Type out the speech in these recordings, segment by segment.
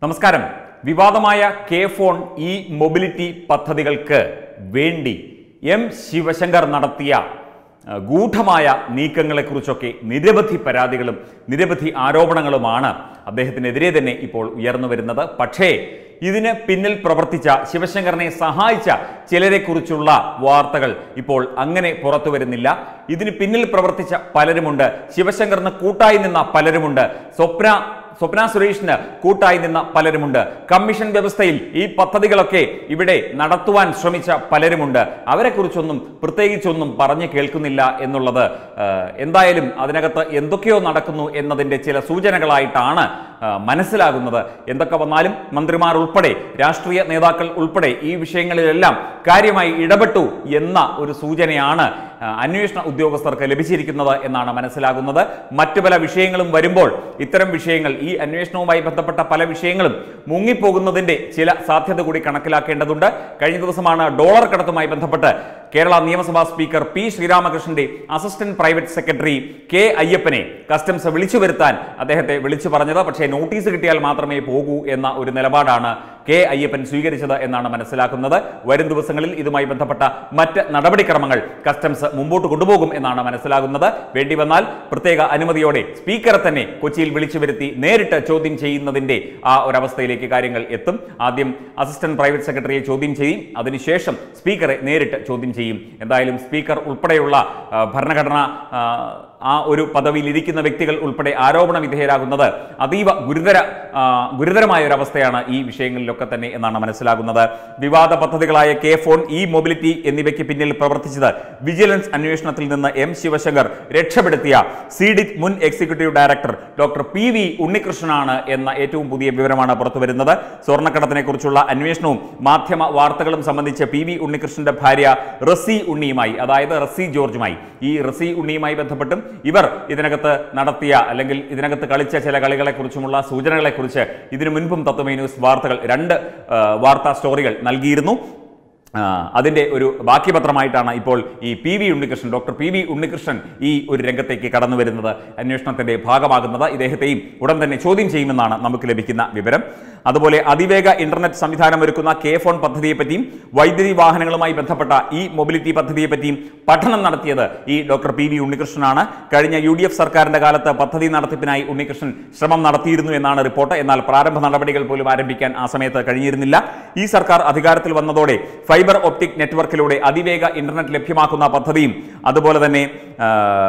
നമസ്കാരം വിവാദമായ K phone E mobility പദ്ധതികൾക്ക് വേണ്ടി എം ശിവശങ്കർ നടത്തിയ ആ, ഗൂഢമായ നീക്കങ്ങളെക്കുറിച്ചൊക്കെ നിരവധി പരാതികളും നിരവധി ആരോപണങ്ങളുമാണ് അദ്ദേഹത്തിനെതിരെ തന്നെ ഇപ്പോൾ ഉയർന്നു വരുന്നത് പക്ഷേ ഇതിന് പിന്നിൽ പ്രവർത്തിച്ച ശിവശങ്കറിനെ സഹായിച്ച ചിലരെക്കുറിച്ചുള്ള വാർത്തകൾ ഇപ്പോൾ അങ്ങനെ പുറത്തു വരുന്നില്ല ഇതിന് പിന്നിൽ പ്രവർത്തിച്ച പലരുമുണ്ട് ശിവശങ്കറിന് കൂട്ടായി നിന്ന പലരുമുണ്ട് സ്വപ്ന സ്വപ്ന സുരേഷിന് കൂട്ടായി നിന്ന പലരുമുണ്ട് കമ്മീഷൻ വ്യവസ്ഥയിൽ ഈ പദ്ധതികളൊക്കെ ഇവിടെ നടത്തുവാൻ ശ്രമിച്ച പലരുമുണ്ട് അവരെക്കുറിച്ചൊന്നും പ്രത്യേകിച്ചൊന്നും പറഞ്ഞു കേൾക്കുന്നില്ല എന്നുള്ളത് ആ, എന്തായാലും അതിനകത്ത് എന്തൊക്കെയോ നടക്കുന്നു എന്നതിൻ്റെ ചില സൂചനകളായിട്ടാണ് ആ, മനസ്സിലാകുന്നത് എന്തൊക്കെ വന്നാലും മന്ത്രിമാർ ഉൾപ്പെടെ രാഷ്ട്രീയ നേതാക്കൾ ഉൾപ്പെടെ ഈ വിഷയങ്ങളിലെല്ലാം കാര്യമായി ഇടപെട്ടു എന്ന ഒരു സൂചനയാണ് ആ, അന്വേഷണ ഉദ്യോഗസ്ഥർക്ക് ലഭിച്ചിരിക്കുന്നത് എന്നാണ് മനസ്സിലാകുന്നത് മറ്റു പല വിഷയങ്ങളും വരുമ്പോൾ ഇത്തരം വിഷയങ്ങൾ ഈ അന്വേഷണവുമായി ബന്ധപ്പെട്ട പല വിഷയങ്ങളും മുങ്ങിപ്പോകുന്നതിന്റെ ചില സാധ്യത കൂടി കണക്കിലാക്കേണ്ടതുണ്ട് കഴിഞ്ഞ ദിവസമാണ് ഡോളർ കടത്തുമായി ബന്ധപ്പെട്ട് കേരള നിയമസഭാ സ്പീക്കർ പി ശ്രീരാമകൃഷ്ണന്റെ അസിസ്റ്റന്റ് പ്രൈവറ്റ് സെക്രട്ടറി കെ അയ്യപ്പനെ കസ്റ്റംസ് വിളിച്ചു വരുത്താൻ അദ്ദേഹത്തെ വിളിച്ചു പറഞ്ഞത് പക്ഷേ നോട്ടീസ് കിട്ടിയാൽ മാത്രമേ പോകൂ എന്ന ഒരു നിലപാടാണ് കെ അയ്യപ്പൻ സ്വീകരിച്ചത് എന്നാണ് മനസ്സിലാക്കുന്നത് വരും ദിവസങ്ങളിൽ ഇതുമായി ബന്ധപ്പെട്ട മറ്റ് നടപടിക്രമങ്ങൾ കസ്റ്റംസ് മുമ്പോട്ട് കൊണ്ടുപോകും എന്നാണ് മനസ്സിലാകുന്നത് വേണ്ടി വന്നാൽ പ്രത്യേക അനുമതിയോടെ സ്പീക്കറെ തന്നെ കൊച്ചിയിൽ വിളിച്ചു വരുത്തി നേരിട്ട് ചോദ്യം ചെയ്യുന്നതിന്റെ ആ ഒരവസ്ഥയിലേക്ക് കാര്യങ്ങൾ എത്തും ആദ്യം അസിസ്റ്റന്റ് പ്രൈവറ്റ് സെക്രട്ടറിയെ ചോദ്യം ചെയ്യും അതിനുശേഷം സ്പീക്കറെ നേരിട്ട് ചോദ്യം ചെയ്യും എന്തായാലും സ്പീക്കർ ഉൾപ്പെടെയുള്ള ആ, ഭരണഘടന ആ, ആ ഒരു പദവിയിൽ ഇരിക്കുന്ന വ്യക്തികൾ ഉൾപ്പെടെ ആരോപണ വിധേയരാകുന്നത് അതീവ ഗുരുതര ആ, ഗുരുതരമായ ഒരു അവസ്ഥയാണ് ഈ വിഷയങ്ങളിലൊക്കെ തന്നെ എന്നാണ് മനസ്സിലാകുന്നത് വിവാദ പദ്ധതികളായ കെ ഫോൺ ഇ മൊബിലിറ്റി എന്നിവയ്ക്ക് പിന്നിൽ പ്രവർത്തിച്ചത് വിജിലൻസ് അന്വേഷണത്തിൽ നിന്ന് എം ശിവശങ്കർ രക്ഷപ്പെടുത്തിയ സിഡിറ്റ് മുൻ executive director doctor P V ഉണ്ണികൃഷ്ണനാണ് എന്ന ഏറ്റവും പുതിയ വിവരമാണ് പുറത്തുവരുന്നത് സ്വർണ്ണക്കടത്തിനെ കുറിച്ചുള്ള അന്വേഷണവും മാധ്യമ വാർത്തകളും സംബന്ധിച്ച് പി വി ഉണ്ണികൃഷ്ണന്റെ ഭാര്യ റസി ഉണ്ണിയുമായി അതായത് റസി ജോർജുമായി ഈ റസി ഉണ്ണിയുമായി ബന്ധപ്പെട്ടും ഇവർ ഇതിനകത്ത് നടത്തിയ അല്ലെങ്കിൽ ഇതിനകത്ത് കളിച്ച ചില കളികളെക്കുറിച്ചുമുള്ള സൂചനകളെക്കുറിച്ച് ഇതിനു മുൻപും തത്വമേ ന്യൂസ് വാർത്തകൾ രണ്ട് ആ, വാർത്താ സ്റ്റോറികൾ നൽകിയിരുന്നു ആ, അതിന്റെ ഒരു ബാക്കി പത്രമായിട്ടാണ് ഇപ്പോൾ ഈ P V Unnikrishnan doctor P V Unnikrishnan ഈ ഒരു രംഗത്തേക്ക് കടന്നു വരുന്നത് അന്വേഷണത്തിന്റെ ഭാഗമാകുന്നത് ഇദ്ദേഹത്തെയും ഉടൻ തന്നെ ചോദ്യം ചെയ്യുമെന്നാണ് നമുക്ക് ലഭിക്കുന്ന വിവരം അതുപോലെ അതിവേഗ ഇന്റർനെറ്റ് സംവിധാനം ഒരുക്കുന്ന കെ ഫോൺ പദ്ധതിയെപ്പറ്റിയും വൈദ്യുതി വാഹനങ്ങളുമായി ബന്ധപ്പെട്ട ഈ മൊബിലിറ്റി പദ്ധതിയെപ്പറ്റിയും പഠനം നടത്തിയത് ഈ ഡോക്ടർ പി വി ഉണ്ണികൃഷ്ണനാണ് കഴിഞ്ഞ യു ഡി എഫ് സർക്കാരിന്റെ കാലത്ത് പദ്ധതി നടത്തിപ്പിനായി ഉണ്ണികൃഷ്ണൻ ശ്രമം നടത്തിയിരുന്നു എന്നാണ് റിപ്പോർട്ട് എന്നാൽ പ്രാരംഭ നടപടികൾ പോലും ആരംഭിക്കാൻ ആ സമയത്ത് കഴിഞ്ഞിരുന്നില്ല ഈ സർക്കാർ അധികാരത്തിൽ വന്നതോടെ ഫൈബർ ഒപ്റ്റിക് നെറ്റ്വർക്കിലൂടെ അതിവേഗ ഇന്റർനെറ്റ് ലഭ്യമാക്കുന്ന പദ്ധതിയും അതുപോലെ തന്നെ ആ,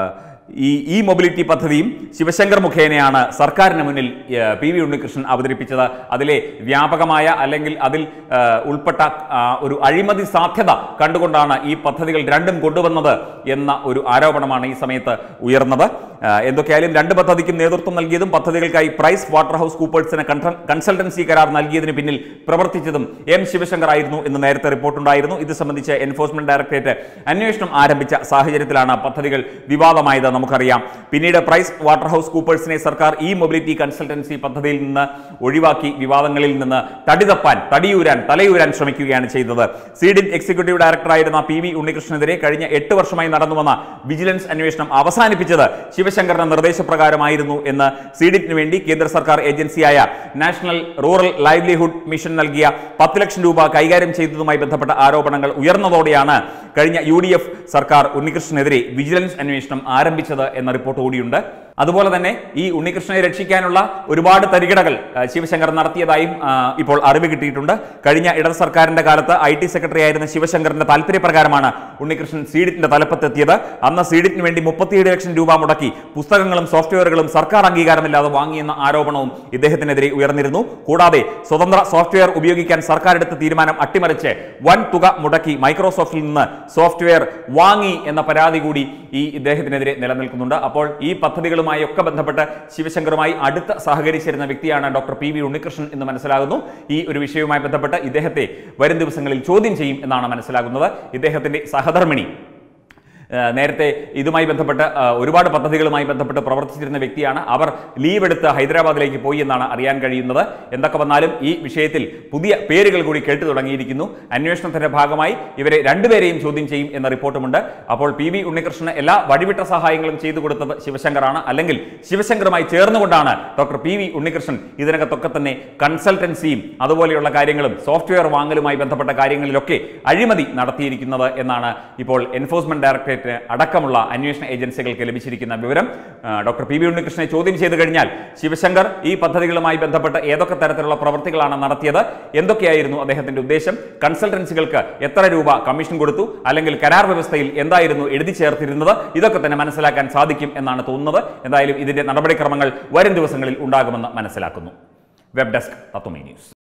ഈ ഈ മൊബിലിറ്റി പദ്ധതിയും ശിവശങ്കർ മുഖേനയാണ് സർക്കാരിന് മുന്നിൽ ആ, പി വി ഉണ്ണികൃഷ്ണൻ അവതരിപ്പിച്ചത് അതിലെ വ്യാപകമായ അല്ലെങ്കിൽ അതിൽ ആ, ഉൾപ്പെട്ട ആ, ഒരു അഴിമതി സാധ്യത കണ്ടുകൊണ്ടാണ് ഈ പദ്ധതികൾ രണ്ടും കൊണ്ടുവന്നത് എന്ന ഒരു ആരോപണമാണ് ഈ സമയത്ത് ഉയർന്നത് ആ, എന്തൊക്കെയായാലും രണ്ട് പദ്ധതിക്കും നേതൃത്വം നൽകിയതും പദ്ധതികൾക്കായി പ്രൈസ് വാട്ടർ ഹൗസ് കൂപ്പേഴ്സിന് കൺട്ര- കൺസൾട്ടൻസി കരാർ നൽകിയതിന് പിന്നിൽ പ്രവർത്തിച്ചതും എം ശിവശങ്കർ ആയിരുന്നു എന്ന് നേരത്തെ റിപ്പോർട്ടുണ്ടായിരുന്നു ഇത് സംബന്ധിച്ച് എൻഫോഴ്സ്മെന്റ് ഡയറക്ടറേറ്റ് അന്വേഷണം ആരംഭിച്ച സാഹചര്യത്തിലാണ് പദ്ധതികൾ വിവാദമായത് നമുക്കറിയാം പിന്നീട് പ്രൈസ് വാട്ടർ ഹൗസ് കൂപ്പേഴ്സിനെ സർക്കാർ ഈ മൊബിലിറ്റി കൺസൾട്ടൻസി പദ്ധതിയിൽ നിന്ന് ഒഴിവാക്കി വിവാദങ്ങളിൽ നിന്ന് തടിതപ്പാൻ തടിയൂരാൻ തലയൂരാൻ ശ്രമിക്കുകയാണ് ചെയ്തത് സീഡിൻ എക്സിക്യൂട്ടീവ് ഡയറക്ടറായിരുന്ന പി വി ഉണ്ണികൃഷ്ണനെതിരെ കഴിഞ്ഞ എട്ട് വർഷമായി നടന്നുവന്ന വിജിലൻസ് അന്വേഷണം അവസാനിപ്പിച്ചത് ശിവശങ്കറിന്റെ നിർദ്ദേശപ്രകാരമായിരുന്നു എന്ന് സീഡിറ്റിന് വേണ്ടി കേന്ദ്ര സർക്കാർ ഏജൻസിയായ നാഷണൽ റൂറൽ ലൈവ്ലിഹുഡ് മിഷൻ നൽകിയ പത്ത് ലക്ഷം രൂപ കൈകാര്യം ചെയ്തതുമായി ബന്ധപ്പെട്ട ആരോപണങ്ങൾ ഉയർന്നതോടെയാണ് കഴിഞ്ഞ യു സർക്കാർ ഉണ്ണികൃഷ്ണനെതിരെ വിജിലൻസ് അന്വേഷണം ആരംഭിച്ചത് എന്ന റിപ്പോർട്ട് കൂടിയുണ്ട് അതുപോലെ തന്നെ ഈ ഉണ്ണികൃഷ്ണനെ രക്ഷിക്കാനുള്ള ഒരുപാട് തരികിടകൾ ആ, ശിവശങ്കർ നടത്തിയതായും ആ, ഇപ്പോൾ അറിവ് കിട്ടിയിട്ടുണ്ട് കഴിഞ്ഞ ഇടത് സർക്കാരിന്റെ കാലത്ത് ഐ ടി സെക്രട്ടറി ആയിരുന്ന ശിവശങ്കറിന്റെ താല്പര്യപ്രകാരമാണ് ഉണ്ണികൃഷ്ണൻ സീഡിറ്റിന്റെ തലപ്പത്തെത്തിയത് അന്ന് സീഡിറ്റിന് വേണ്ടി മുപ്പത്തിയേഴ് ലക്ഷം രൂപ മുടക്കി പുസ്തകങ്ങളും സോഫ്റ്റ്വെയറുകളും സർക്കാർ അംഗീകാരമില്ലാതെ വാങ്ങിയെന്ന ആരോപണവും ഇദ്ദേഹത്തിനെതിരെ ഉയർന്നിരുന്നു കൂടാതെ സ്വതന്ത്ര സോഫ്റ്റ്വെയർ ഉപയോഗിക്കാൻ സർക്കാർ എടുത്ത തീരുമാനം അട്ടിമറിച്ച് വൻ തുക മുടക്കി മൈക്രോസോഫ്റ്റിൽ നിന്ന് സോഫ്റ്റ്വെയർ വാങ്ങി എന്ന പരാതി കൂടി ഈ ഇദ്ദേഹത്തിനെതിരെ നിലനിൽക്കുന്നുണ്ട് അപ്പോൾ ഈ പദ്ധതികളുമായി ഒക്കെ ബന്ധപ്പെട്ട് ശിവശങ്കറുമായി അടുത്ത് സഹകരിച്ചിരുന്ന വ്യക്തിയാണ് ഡോക്ടർ പി വി ഉണ്ണികൃഷ്ണൻ എന്ന് മനസ്സിലാകുന്നു ഈ ഒരു വിഷയവുമായി ബന്ധപ്പെട്ട് ഇദ്ദേഹത്തെ വരും ദിവസങ്ങളിൽ ചോദ്യം ചെയ്യും എന്നാണ് മനസ്സിലാകുന്നത് ഇദ്ദേഹത്തിന്റെ സഹധർമ്മിണി ഏഹ് നേരത്തെ ഇതുമായി ബന്ധപ്പെട്ട് ഏഹ് ഒരുപാട് പദ്ധതികളുമായി ബന്ധപ്പെട്ട് പ്രവർത്തിച്ചിരുന്ന വ്യക്തിയാണ് അവർ ലീവ് എടുത്ത് ഹൈദരാബാദിലേക്ക് പോയി എന്നാണ് അറിയാൻ കഴിയുന്നത് എന്തൊക്കെ വന്നാലും ഈ വിഷയത്തിൽ പുതിയ പേരുകൾ കൂടി കേട്ടു തുടങ്ങിയിരിക്കുന്നു അന്വേഷണത്തിന്റെ ഭാഗമായി ഇവരെ രണ്ടുപേരെയും ചോദ്യം ചെയ്യും എന്ന റിപ്പോർട്ടുമുണ്ട് അപ്പോൾ പി വി ഉണ്ണികൃഷ്ണന് എല്ലാ വഴിവിട്ട സഹായങ്ങളും ചെയ്തു കൊടുത്തത് ശിവശങ്കറാണ് അല്ലെങ്കിൽ ശിവശങ്കറുമായി ചേർന്നുകൊണ്ടാണ് ഡോക്ടർ പി വി ഉണ്ണികൃഷ്ണൻ ഇതിനകത്തൊക്കെ തന്നെ കൺസൾട്ടൻസിയും അതുപോലെയുള്ള കാര്യങ്ങളും സോഫ്റ്റ്വെയർ വാങ്ങലുമായി ബന്ധപ്പെട്ട കാര്യങ്ങളിലൊക്കെ അഴിമതി നടത്തിയിരിക്കുന്നത് എന്നാണ് ഇപ്പോൾ എൻഫോഴ്സ്മെന്റ് ഡയറക്ടറേറ്റ് അടക്കമുള്ള അന്വേഷണ ഏജൻസികൾക്ക് ലഭിച്ചിരിക്കുന്ന വിവരം ആ, ഡോക്ടർ പി വി ഉണ്ണികൃഷ്ണനെ ചോദ്യം ചെയ്തു കഴിഞ്ഞാൽ ശിവശങ്കർ ഈ പദ്ധതികളുമായി ബന്ധപ്പെട്ട് ഏതൊക്കെ തരത്തിലുള്ള പ്രവർത്തികളാണ് നടത്തിയത് എന്തൊക്കെയായിരുന്നു അദ്ദേഹത്തിന്റെ ഉദ്ദേശം കൺസൾട്ടൻസികൾക്ക് എത്ര രൂപ കമ്മീഷൻ കൊടുത്തു അല്ലെങ്കിൽ കരാർ വ്യവസ്ഥയിൽ എന്തായിരുന്നു എഴുതി ചേർത്തിരുന്നത് ഇതൊക്കെ തന്നെ മനസ്സിലാക്കാൻ സാധിക്കും എന്നാണ് തോന്നുന്നത് എന്തായാലും ഇതിന്റെ നടപടിക്രമങ്ങൾ വരും ദിവസങ്ങളിൽ ഉണ്ടാകുമെന്ന് മനസ്സിലാക്കുന്നു വെബ് ഡെസ്ക് തത്വമേ ന്യൂസ്